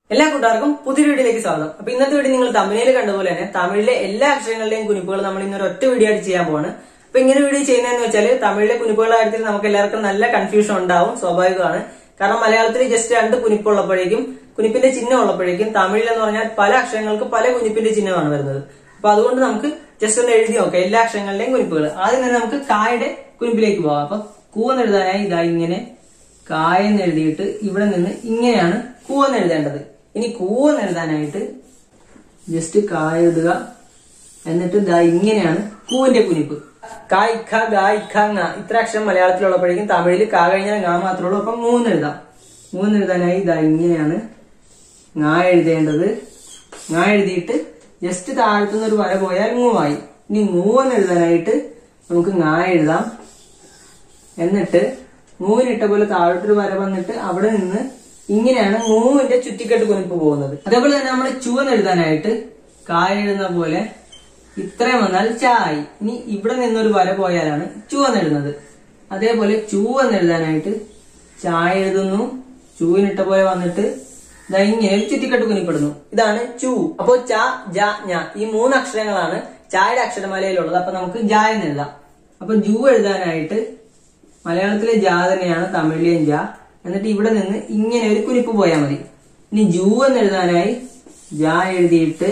എല്ലാ കൂട്ടുകാർക്കും പുതിയ വീഡിയോയിലേക്ക് സ്വാഗതം അപ്പൊ ഇന്നത്തെ വീഡിയോ നിങ്ങൾ തമിഴിൽ കണ്ടതുപോലെ തന്നെ തമിഴിലെ എല്ലാ അക്ഷരങ്ങളുടെയും കുനിപ്പുകൾ നമ്മൾ ഇന്നൊരു ഒറ്റ വീഡിയോ ആയിട്ട് ചെയ്യാൻ പോവാണ് അപ്പൊ ഇങ്ങനെ വീഡിയോ ചെയ്യുന്നതെന്ന് വെച്ചാൽ തമിഴിലെ കുനിപ്പുകളുടെ കാര്യത്തിൽ നമുക്ക് എല്ലാവർക്കും നല്ല കൺഫ്യൂഷൻ ഉണ്ടാവും സ്വാഭാവികമാണ് കാരണം മലയാളത്തിൽ ജസ്റ്റ് രണ്ട് കുനിപ്പുള്ളപ്പോഴേക്കും കുനിപ്പിന്റെ ചിഹ്നം ഉള്ളപ്പോഴേക്കും തമിഴിൽ എന്ന് പറഞ്ഞാൽ പല അക്ഷരങ്ങൾക്ക് പല കുനിപ്പിന്റെ ചിഹ്നമാണ് വരുന്നത് അപ്പൊ അതുകൊണ്ട് നമുക്ക് ജസ്റ്റ് ഒന്ന് എഴുതി നോക്കാം എല്ലാ അക്ഷരങ്ങളുടെയും കുനിപ്പുകൾ ആദ്യം തന്നെ നമുക്ക് കായുടെ കുനിപ്പിലേക്ക് പോകാം അപ്പൊ കൂവെന്ന് എഴുതാനായി ഇതാ ഇങ്ങനെ കായെന്ന് എഴുതിയിട്ട് ഇവിടെ നിന്ന് ഇങ്ങനെയാണ് കൂവെന്ന് എഴുതേണ്ടത് ഇനി കൂവെന്ന് എഴുതാനായിട്ട് ജസ്റ്റ് കായ എഴുതുക എന്നിട്ട് ദാ ഇങ്ങനെയാണ് കൂവിന്റെ കുനിപ്പ് കായ് ഖ ഗായ് ഖ ങ ഇത്ര അക്ഷരം മലയാളത്തിലുള്ളപ്പോഴേക്കും തമിഴിൽ കാ കഴിഞ്ഞാൽ ങ മാത്രമേ ഉള്ളൂ അപ്പം മൂന്ന് എഴുതാം മൂന്ന് എഴുതാനായി ഇതാ ഇങ്ങനെയാണ് ങ എഴുതേണ്ടത് ങ എഴുതിയിട്ട് ജസ്റ്റ് താഴ്ത്തുന്ന ഒരു വര പോയാൽ മൂവായി ഇനി മൂന്ന് എഴുതാനായിട്ട് നമുക്ക് ങ എഴുതാം എന്നിട്ട് മൂവിനിട്ട പോലെ താഴോട്ടൊരു വര വന്നിട്ട് അവിടെ നിന്ന് ഇങ്ങനെയാണ് മൂവിന്റെ ചുറ്റിക്കെട്ട് കുനിപ്പ് പോകുന്നത് അതേപോലെ തന്നെ നമ്മൾ ചുവന്ന് എഴുതാനായിട്ട് കായ എഴുതുന്ന പോലെ ഇത്രയും വന്നാൽ ചായ് ഇനി ഇവിടെ നിന്നൊരു വര പോയാലാണ് ചുവന്ന് എഴുതുന്നത് അതേപോലെ ചൂവെന്ന് എഴുതാനായിട്ട് ചായ എഴുതുന്നു ചൂവിനിട്ട പോലെ വന്നിട്ട് ദാ ഇങ്ങനെ ഒരു ചുറ്റിക്കെട്ട് കുനിപ്പെടുന്നു ഇതാണ് ചൂ അപ്പോ ച ജ ഞ ഈ മൂന്ന് അക്ഷരങ്ങളാണ് ചായയുടെ അക്ഷരമാലയിലുള്ളത് അപ്പൊ നമുക്ക് ജ എന്ന് എഴുതാം അപ്പൊ ജൂ എഴുതാനായിട്ട് മലയാളത്തിലെ ജാ തന്നെയാണ് തമിഴിലെയും ജാ എന്നിട്ട് ഇവിടെ നിന്ന് ഇങ്ങനെ ഒരു കുനിപ്പ് പോയാൽ മതി ഇനി ജൂ എന്ന് എഴുതാനായി ജാ എഴുതിയിട്ട്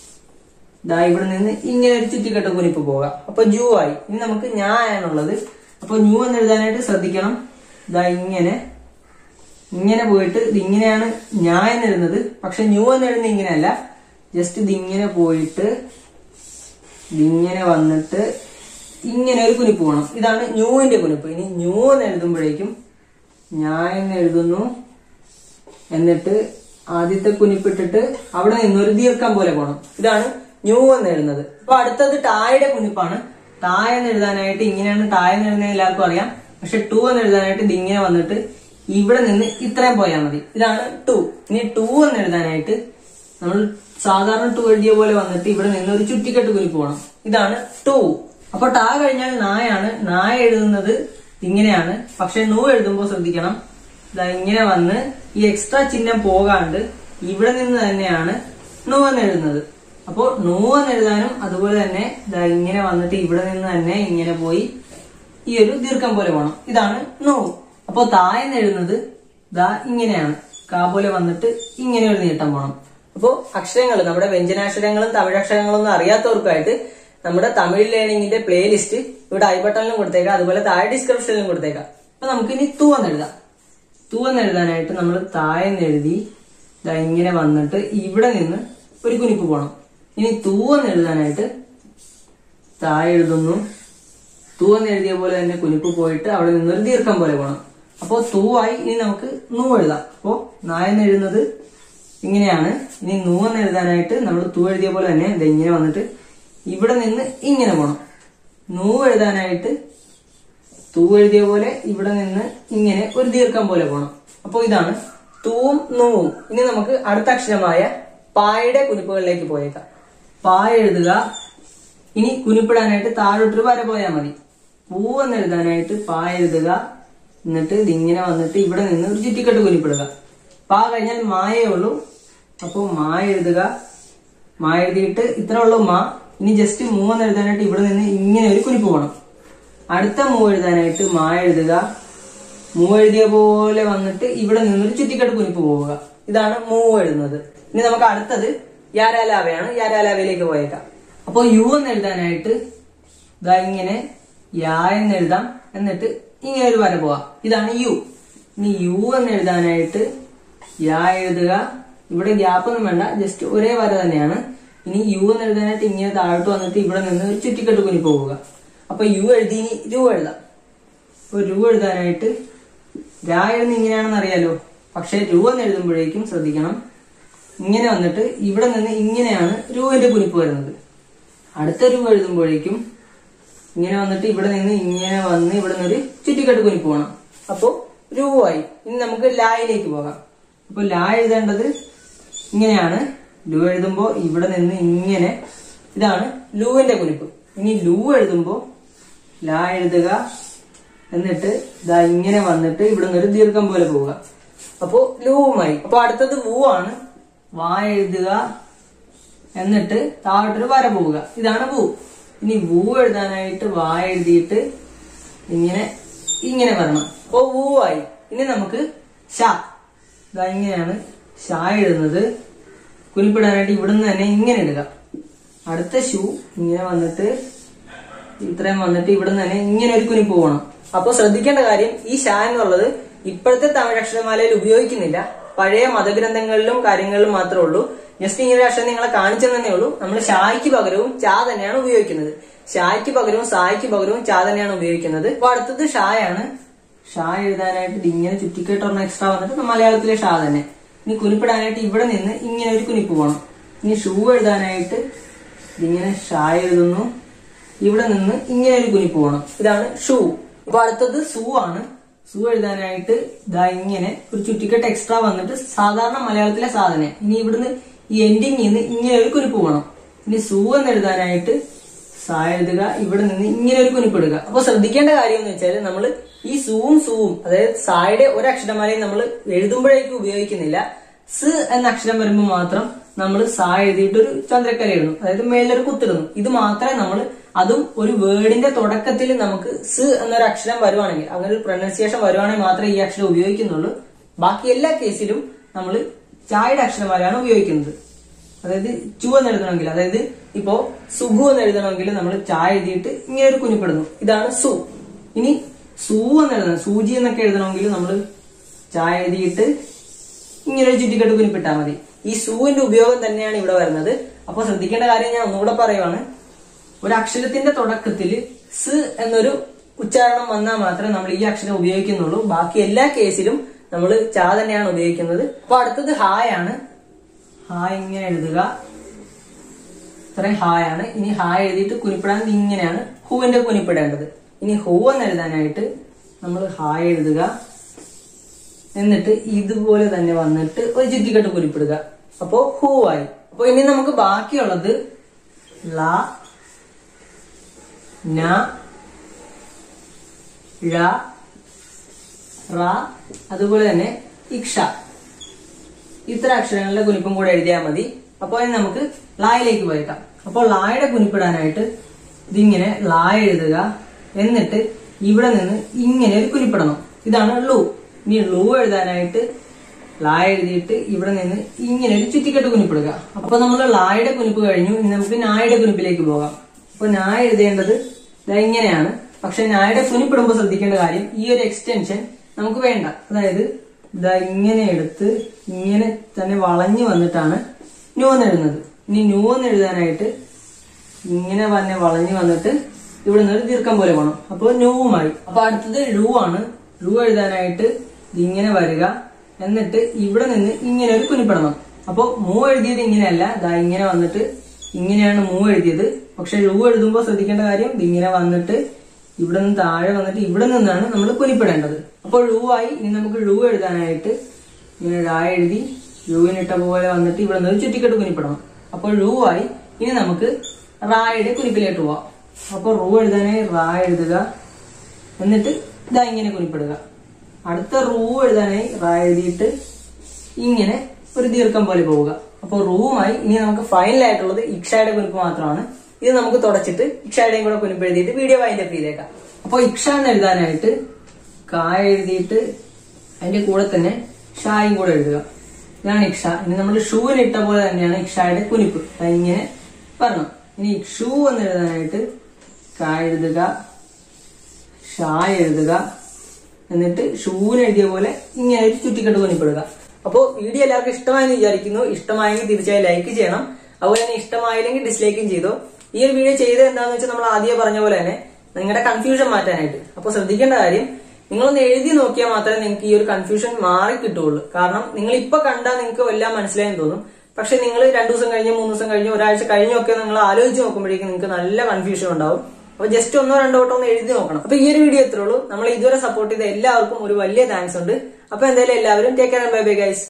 ദാ ഇവിടെ നിന്ന് ഇങ്ങനെ ഒരു ചുറ്റിക്കെട്ട് കുനിപ്പ് പോകാം അപ്പൊ ജൂ ആയി ഇനി നമുക്ക് ഞാ ആണുള്ളത് അപ്പൊ ന്യൂ എന്ന് എഴുതാനായിട്ട് ശ്രദ്ധിക്കണം ദാ ഇങ്ങനെ ഇങ്ങനെ പോയിട്ട് ഇത് ഇങ്ങനെയാണ് ഞാൻ എന്ന് എഴുതുന്നത് പക്ഷെ ന്യൂ എന്ന് എഴുതുന്നത് ഇങ്ങനെയല്ല ജസ്റ്റ് ഇത് ഇങ്ങനെ പോയിട്ട് ഇതിങ്ങനെ വന്നിട്ട് ഇങ്ങനെ ഒരു കുനിപ്പ് പോകണം ഇതാണ് ന്യൂവിന്റെ കുനിപ്പ് ഇനി ന്യൂ എന്ന് എഴുതുമ്പോഴേക്കും ഞാൻ എന്ന് എഴുതുന്നു എന്നിട്ട് ആദ്യത്തെ കുനിപ്പിട്ടിട്ട് അവിടെ നിന്ന് ഒരു ദീർഘം പോലെ പോകണം ഇതാണ് ന്യൂ എന്ന് എഴുതുന്നത് അപ്പൊ അടുത്തത് ടായുടെ കുനിപ്പാണ് ടായ എന്ന് എഴുതാനായിട്ട് ഇങ്ങനെയാണ് ടായ എന്ന് എഴുതുന്നത് എല്ലാവർക്കും അറിയാം പക്ഷെ ടു എന്ന് എഴുതാനായിട്ട് ഇത് ഇങ്ങനെ വന്നിട്ട് ഇവിടെ നിന്ന് ഇത്രയും പോയാൽ മതി ഇതാണ് ടു ഇനി ടു എന്ന് എഴുതാനായിട്ട് നമ്മൾ സാധാരണ ടു എഴുതിയ പോലെ വന്നിട്ട് ഇവിടെ നിന്ന് ഒരു ചുറ്റിക്കെട്ട് കുനിപ്പ് പോകണം ഇതാണ് ടു അപ്പൊ ടാ കഴിഞ്ഞാൽ നായാണ് നായ എഴുതുന്നത് ഇങ്ങനെയാണ് പക്ഷെ നൂ എഴുതുമ്പോൾ ശ്രദ്ധിക്കണം ഇതാ ഇങ്ങനെ വന്ന് ഈ എക്സ്ട്രാ ചിഹ്നം പോകാണ്ട് ഇവിടെ നിന്ന് തന്നെയാണ് നൂ എന്ന് എഴുതുന്നത് അപ്പോ നൂ എന്ന് എഴുതാനും അതുപോലെ തന്നെ ഇതാ ഇങ്ങനെ വന്നിട്ട് ഇവിടെ നിന്ന് തന്നെ ഇങ്ങനെ പോയി ഈ ഒരു ദീർഘം പോലെ പോകണം ഇതാണ് നൂ അപ്പോ താ എന്ന് എഴുതുന്നത് ദാ ഇങ്ങനെയാണ് കാ പോലെ വന്നിട്ട് ഇങ്ങനെ ഒരു നീട്ടം പോകണം അപ്പോ അക്ഷരങ്ങൾ നമ്മുടെ വ്യഞ്ജനാക്ഷരങ്ങളും തമിഴക്ഷരങ്ങളും ഒന്നും അറിയാത്തവർക്കായിട്ട് നമ്മുടെ തമിഴ് ലേണിംഗിന്റെ പ്ലേലിസ്റ്റ് ഇവിടെ ഐ ബട്ടണിലും കൊടുത്തേക്കാം അതുപോലെ താഴെ ഡിസ്ക്രിപ്ഷനിലും കൊടുത്തേക്കാം അപ്പൊ നമുക്ക് ഇനി തൂ എന്ന് എഴുതാം തൂ എന്ന് എഴുതാനായിട്ട് നമ്മൾ താഴെന്ന് എഴുതി ദാ ഇങ്ങനെ വന്നിട്ട് ഇവിടെ നിന്ന് ഒരു കുനിപ്പ് പോകണം ഇനി തൂ എന്ന് എഴുതാനായിട്ട് താഴെ എഴുതുന്നു തൂ എന്ന് എഴുതിയ പോലെ തന്നെ കുനിപ്പ് പോയിട്ട് അവിടെ നിന്ന് ഒരു ദീർഘം പോലെ പോകണം അപ്പോ തൂവായി ഇനി നമുക്ക് നൂ എഴുതാം അപ്പോ നായെന്ന് എഴുതുന്നത് ഇങ്ങനെയാണ് ഇനി നൂ എന്ന് എഴുതാനായിട്ട് നമ്മൾ തൂ എഴുതിയ പോലെ തന്നെ ഇത് ഇങ്ങനെ വന്നിട്ട് ഇവിടെ നിന്ന് ഇങ്ങനെ പോകണം നൂ എഴുതാനായിട്ട് തൂ എഴുതിയ പോലെ ഇവിടെ നിന്ന് ഇങ്ങനെ ഒരു ദീർഘം പോലെ പോകണം അപ്പോ ഇതാണ് തൂവും നൂവും ഇനി നമുക്ക് അടുത്ത അക്ഷരമായ പായുടെ കുനിപ്പുകളിലേക്ക് പോയേക്കാം പായ എഴുതുക ഇനി കുനിപ്പിടാനായിട്ട് താഴോട്ടൊരു വര പോയാൽ മതി പൂവെന്ന് എഴുതാനായിട്ട് പാ എഴുതുക എന്നിട്ട് ഇതിങ്ങനെ വന്നിട്ട് ഇവിടെ നിന്ന് ഒരു ചുറ്റിക്കെട്ട് കുനിപ്പിടുക പാ കഴിഞ്ഞാൽ മായേ ഉള്ളൂ അപ്പോൾ മാ എഴുതുക മാ എഴുതിയിട്ട് ഇത്ര ഉള്ളൂ മാ ഇനി ജസ്റ്റ് മൂന്ന് എഴുതാനായിട്ട് ഇവിടെ നിന്ന് ഇങ്ങനെ ഒരു കുനിപ്പ് പോകണം അടുത്ത മൂ എഴുതാനായിട്ട് മാ എഴുതുക മൂ എഴുതിയ പോലെ വന്നിട്ട് ഇവിടെ നിന്നൊരു ചുറ്റിക്കെട്ട് കുനിപ്പ് പോവുക ഇതാണ് മൂ എഴുതുന്നത് ഇനി നമുക്ക് അടുത്തത് യാരാലാവയാണ് യാരാലാവയിലേക്ക് പോയേക്കാം അപ്പോൾ യു എന്ന് എഴുതാനായിട്ട് ഇതാ ഇങ്ങനെ യാ എന്ന് എഴുതാം എന്നിട്ട് ഇങ്ങനെ ഒരു വര പോവാം ഇതാണ് യു ഇനി യു എന്ന് എഴുതാനായിട്ട് യാ എഴുതുക ഇവിടെ ഗ്യാപ്പ് ഒന്നും വേണ്ട ജസ്റ്റ് ഒരേ വര തന്നെയാണ് ഇനി യു എന്ന് എഴുതാനായിട്ട് ഇങ്ങനെ താഴോട്ട് വന്നിട്ട് ഇവിടെ നിന്ന് ഒരു ചുറ്റിക്കെട്ട് കുനി പോവുക അപ്പൊ യു എഴുതി ഇനി രു എഴുതാം അപ്പൊ രു എഴുതാനായിട്ട് രാ എഴുതുന്ന ഇങ്ങനെയാണെന്ന് അറിയാലോ പക്ഷെ രു എന്ന് എഴുതുമ്പോഴേക്കും ശ്രദ്ധിക്കണം ഇങ്ങനെ വന്നിട്ട് ഇവിടെ നിന്ന് ഇങ്ങനെയാണ് രുവിന്റെ കുനിപ്പ് വരുന്നത് അടുത്ത രു എഴുതുമ്പോഴേക്കും ഇങ്ങനെ വന്നിട്ട് ഇവിടെ നിന്ന് ഇങ്ങനെ വന്ന് ഇവിടെ നിന്ന് ഒരു ചുറ്റിക്കെട്ട് കുനിപ്പ് പോകണം അപ്പോ രൂപമായി ഇനി നമുക്ക് ലായിലേക്ക് പോകാം അപ്പൊ ലാ എഴുതേണ്ടത് ഇങ്ങനെയാണ് ലു എഴുതുമ്പോ ഇവിടെ നിന്ന് ഇങ്ങനെ ഇതാണ് ലൂവിന്റെ കുനിപ്പ് ഇനി ലൂ എഴുതുമ്പോ ലാ എഴുതുക എന്നിട്ട് ഇതാ ഇങ്ങനെ വന്നിട്ട് ഇവിടെ നിന്ന് ഒരു ദീർഘം പോലെ പോവുക അപ്പോ ലൂവുമായി അപ്പൊ അടുത്തത് വൂ ആണ് വാ എഴുതുക എന്നിട്ട് താഴോട്ടൊരു വര പോവുക ഇതാണ് വൂ ഇനി വൂ എഴുതാനായിട്ട് വാ എഴുതിയിട്ട് ഇങ്ങനെ ഇങ്ങനെ വരണം അപ്പോ വൂ ആയി ഇനി നമുക്ക് ഷ ഇതാ ഇങ്ങനെയാണ് ഷ എഴുതുന്നത് കുലിപ്പിടാനായിട്ട് ഇവിടുന്ന് തന്നെ ഇങ്ങനെ ഇടുക അടുത്ത ഷൂ ഇങ്ങനെ വന്നിട്ട് ഇത്രയും വന്നിട്ട് ഇവിടുന്ന് തന്നെ ഇങ്ങനെ ഒരു കുനിപ്പ് പോകണം അപ്പൊ ശ്രദ്ധിക്കേണ്ട കാര്യം ഈ ഷാ എന്നുള്ളത് ഇപ്പോഴത്തെ തമിഴ് അക്ഷരമാലയിൽ ഉപയോഗിക്കുന്നില്ല പഴയ മതഗ്രന്ഥങ്ങളിലും കാര്യങ്ങളിലും മാത്രമേ ഉള്ളൂ ജസ്റ്റ് ഇങ്ങനെ ഒരു അക്ഷരം നിങ്ങളെ കാണിച്ചു തന്നെ ഉള്ളൂ നമ്മൾ ഷായ്ക്ക് പകരവും ചാ തന്നെയാണ് ഉപയോഗിക്കുന്നത് ഷായ്ക്ക് പകരവും സായ്ക്ക് പകരവും ചാ തന്നെയാണ് ഉപയോഗിക്കുന്നത് അപ്പൊ അടുത്തത് ഷായാണ് ഷാ എഴുതാനായിട്ട് ഇത് ഇങ്ങനെ ചുറ്റിക്കെട്ടൊരെണ്ണം എക്സ്ട്രാ വന്നിട്ട് മലയാളത്തിലെ ഷാ തന്നെ ഇനി കുനിപ്പിടാനായിട്ട് ഇവിടെ നിന്ന് ഇങ്ങനെ ഒരു കുനിപ്പ് പോകണം ഇനി ഷൂ എഴുതാനായിട്ട് ഇതിങ്ങനെ ഷാ എഴുതുന്നു ഇവിടെ നിന്ന് ഇങ്ങനെ ഒരു കുനിപ്പ് പോകണം ഇതാണ് ഷൂ അപ്പൊ അടുത്തത് സൂ ആണ് സൂ എഴുതാനായിട്ട് ഇതാ ഇങ്ങനെ ഒരു ചുറ്റിക്കെട്ട് എക്സ്ട്രാ വന്നിട്ട് സാധാരണ മലയാളത്തിലെ സാധന ഇനി ഇവിടുന്ന് ഈ എൻഡിങ് നിന്ന് ഇങ്ങനെ ഒരു കുനിപ്പ് പോകണം ഇനി സൂ എന്ന് എഴുതാനായിട്ട് സാ എഴുതുക ഇവിടെ നിന്ന് ഇങ്ങനെ ഒരു കുനിപ്പ് ഇടുക അപ്പൊ ശ്രദ്ധിക്കേണ്ട കാര്യം എന്ന് വെച്ചാൽ നമ്മൾ ഈ സൂവും സൂവും അതായത് സായുടെ ഒരക്ഷരമാലയും നമ്മൾ എഴുതുമ്പോഴേക്കും ഉപയോഗിക്കുന്നില്ല സ് എന്ന അക്ഷരം വരുമ്പോൾ മാത്രം നമ്മൾ സാ എഴുതിയിട്ട് ഒരു ചന്ദ്രക്കല എഴുതും അതായത് മേലൊരു കുത്തിടുന്നു ഇത് മാത്രമേ നമ്മൾ അതും ഒരു വേർഡിന്റെ തുടക്കത്തിൽ നമുക്ക് സ് എന്നൊരു അക്ഷരം വരുവാണെങ്കിൽ അങ്ങനെ ഒരു പ്രൊനൗൺസിയേഷൻ വരുവാണെങ്കിൽ മാത്രമേ ഈ അക്ഷരം ഉപയോഗിക്കുന്നുള്ളൂ ബാക്കി എല്ലാ കേസിലും നമ്മൾ ചായയുടെ അക്ഷരമാലയാണ് ഉപയോഗിക്കുന്നത് അതായത് ചു എന്ന് എഴുതണമെങ്കിൽ അതായത് ഇപ്പോ സുഗു എന്ന് എഴുതണമെങ്കിൽ നമ്മൾ ചായ എഴുതിയിട്ട് ഇങ്ങനെ ഒരു കുനിപ്പെടുന്നു ഇതാണ് സു ഇനി സൂ എന്ന് എഴുതണം സൂചി എന്നൊക്കെ എഴുതണമെങ്കിൽ നമ്മൾ ചായ എഴുതിയിട്ട് ഇങ്ങനെ ഒരു ചുറ്റിക്കെട്ട് കുനിപ്പിട്ടാൽ മതി ഈ സൂവിന്റെ ഉപയോഗം തന്നെയാണ് ഇവിടെ വരുന്നത് അപ്പൊ ശ്രദ്ധിക്കേണ്ട കാര്യം ഞാൻ ഒന്നുകൂടെ പറയുവാണ് ഒരു അക്ഷരത്തിന്റെ തുടക്കത്തിൽ സ് എന്നൊരു ഉച്ചാരണം വന്നാൽ മാത്രമേ നമ്മൾ ഈ അക്ഷരം ഉപയോഗിക്കുന്നുള്ളൂ ബാക്കി എല്ലാ കേസിലും നമ്മൾ ചാ തന്നെയാണ് ഉപയോഗിക്കുന്നത് അപ്പൊ അടുത്തത് ഹായ് ആണ് ഹായ് ഇങ്ങനെ എഴുതുക ഇത്രയും ഹായ് ആണ് ഇനി ഹായ് എഴുതിയിട്ട് കുനിപ്പിടാൻ ഇങ്ങനെയാണ് ഹൂവിന്റെ കുനിപ്പിടേണ്ടത് ഇനി ഹൂ എന്ന് എഴുതാനായിട്ട് നമ്മൾ ഹായ് എഴുതുക എന്നിട്ട് ഇതുപോലെ തന്നെ വന്നിട്ട് ഒരു ചുറ്റിക്കെട്ട് കുരിപ്പിടുക അപ്പോ ഹൂ ആയി അപ്പൊ ഇനി നമുക്ക് ബാക്കിയുള്ളത് ല ന ഴ റ അതുപോലെ തന്നെ ഇക്ഷ ഇത്ര അക്ഷരങ്ങളുടെ കുനിപ്പും കൂടെ എഴുതിയാൽ മതി അപ്പോൾ ഇനി നമുക്ക് ലായിലേക്ക് പോയേക്കാം അപ്പോൾ ലായുടെ കുനിപ്പിടാനായിട്ട് ഇതിങ്ങനെ ലാ എഴുതുക എന്നിട്ട് ഇവിടെ നിന്ന് ഇങ്ങനെ ഒരു കുനിപ്പിടണം ഇതാണ് ലൂ ഇനി ലൂ എഴുതാനായിട്ട് ലാ എഴുതിയിട്ട് ഇവിടെ നിന്ന് ഇങ്ങനെ ഒരു ചുറ്റിക്കെട്ട് കുനിപ്പിടുക അപ്പൊ നമ്മൾ ലായുടെ കുനിപ്പ് കഴിഞ്ഞു ഇനി നമുക്ക് നായുടെ കുനിപ്പിലേക്ക് പോകാം അപ്പൊ നാ എഴുതേണ്ടത് ദാ ഇങ്ങനെയാണ് പക്ഷെ നായുടെ കുനിപ്പിടുമ്പോൾ ശ്രദ്ധിക്കേണ്ട കാര്യം ഈ ഒരു എക്സ്റ്റൻഷൻ നമുക്ക് വേണ്ട അതായത് ഇതാ ഇങ്ങനെ എടുത്ത് ഇങ്ങനെ തന്നെ വളഞ്ഞു വന്നിട്ടാണ് ന്യൂ എന്ന് എഴുതുന്നത് ഇനി ന്യൂ എന്ന് എഴുതാനായിട്ട് ഇങ്ങനെ തന്നെ വളഞ്ഞു വന്നിട്ട് ഇവിടെ നിന്ന് ഒരു ദീർഘം പോലെ പോകണം അപ്പോൾ ന്യൂവുമായി അപ്പൊ അടുത്തത് ഴൂ ആണ് ഴൂ എഴുതാനായിട്ട് ഇങ്ങനെ വരിക എന്നിട്ട് ഇവിടെ നിന്ന് ഇങ്ങനെ ഒരു കുനിപ്പിടണം അപ്പൊ മൂ എഴുതിയത് ഇങ്ങനെയല്ല ദാ ഇങ്ങനെ വന്നിട്ട് ഇങ്ങനെയാണ് മൂ എഴുതിയത് പക്ഷെ ഴൂ എഴുതുമ്പോൾ ശ്രദ്ധിക്കേണ്ട കാര്യം ഇതിങ്ങനെ വന്നിട്ട് ഇവിടെ നിന്ന് താഴെ വന്നിട്ട് ഇവിടെ നിന്നാണ് നമ്മൾ കുനിപ്പിടേണ്ടത് അപ്പോൾ ഴൂ ആയി ഇനി നമുക്ക് ഴൂ എഴുതാനായിട്ട് ഇങ്ങനെ ഴാ എഴുതി ഴൂവിനിട്ട പോലെ വന്നിട്ട് ഇവിടെ നിന്ന് ഒരു ചുറ്റിക്കെട്ട് കുനിപ്പിടണം അപ്പോൾ ഴൂ ആയി ഇനി നമുക്ക് റായുടെ കുനിപ്പിലേക്ക് പോവാം അപ്പോൾ റൂ എഴുതാനായി റാ എഴുതുക എന്നിട്ട് ഇതാ ഇങ്ങനെ കുനിപ്പിടുക അടുത്ത റൂ എഴുതാനായി റാ എഴുതിയിട്ട് ഇങ്ങനെ ഒരു ദീർഘം പോലെ പോവുക അപ്പോൾ റൂമായി ഇനി നമുക്ക് ഫൈനൽ ആയിട്ടുള്ളത് ഇക്ഷയുടെ കുനിപ്പ് മാത്രമാണ് ഇത് നമുക്ക് തുടച്ചിട്ട് ഇക്ഷയുടെയും കൂടെ കുനിപ്പ് എഴുതിയിട്ട് വീഡിയോ വൈൻഡ് അപ്പ് ചെയ്തേക്കാം അപ്പോൾ ഇക്ഷ എന്ന് എഴുതാനായിട്ട് കായ എഴുതിയിട്ട് അതിന്റെ കൂടെ തന്നെ ഷായും കൂടെ എഴുതുക ഇതാണ് ഇക്ഷ ഇനി നമ്മൾ ഷൂവിന് ഇട്ട പോലെ തന്നെയാണ് ഇക്ഷയുടെ കുനിപ്പ് അത് ഇങ്ങനെ വരണം ഇനി ഷൂ എന്ന് എഴുതാനായിട്ട് കാ എഴുതുക ഷാ എഴുതുക എന്നിട്ട് ഷൂവിന് എഴുതിയ പോലെ ഇങ്ങനെ ഒരു ചുറ്റിക്കെട്ട് കുനിപ്പിടുക അപ്പോൾ വീഡിയോ എല്ലാവർക്കും ഇഷ്ടമായെന്ന് വിചാരിക്കുന്നു ഇഷ്ടമായെങ്കിൽ തീർച്ചയായും ലൈക്ക് ചെയ്യണം അതുപോലെ തന്നെ ഇഷ്ടമായില്ലെങ്കിൽ ഡിസ്ലൈക്കും ചെയ്തോ ഈ ഒരു വീഡിയോ ചെയ്തത് എന്താണെന്ന് വെച്ചാൽ നമ്മൾ ആദ്യം പറഞ്ഞ പോലെ തന്നെ നിങ്ങളുടെ കൺഫ്യൂഷൻ മാറ്റാനായിട്ട് അപ്പോൾ ശ്രദ്ധിക്കേണ്ട കാര്യം നിങ്ങളൊന്ന് എഴുതി നോക്കിയാൽ മാത്രമേ നിങ്ങൾക്ക് ഈ ഒരു കൺഫ്യൂഷൻ മാറി കിട്ടുള്ളൂ കാരണം നിങ്ങൾ ഇപ്പൊ കണ്ടാൽ നിങ്ങൾക്ക് എല്ലാം മനസ്സിലായെന്ന് തോന്നും പക്ഷെ നിങ്ങൾ രണ്ടു ദിവസം കഴിഞ്ഞ് മൂന്ന് ദിവസം കഴിഞ്ഞ് ഒരാഴ്ച കഴിഞ്ഞൊക്കെ നിങ്ങൾ ആലോചിച്ച് നോക്കുമ്പോഴേക്കും നിങ്ങൾക്ക് നല്ല കൺഫ്യൂഷൻ ഉണ്ടാവും അപ്പൊ ജസ്റ്റ് ഒന്നോ രണ്ടോ വട്ടം ഒന്ന് എഴുതി നോക്കണം അപ്പൊ ഈ ഒരു വീഡിയോ എത്രയുള്ളൂ നമ്മൾ ഇതുവരെ സപ്പോർട്ട് ചെയ്ത എല്ലാവർക്കും ഒരു വലിയ താങ്ക്സ് ഉണ്ട് അപ്പൊ എന്തായാലും എല്ലാവരും take care bye bye guys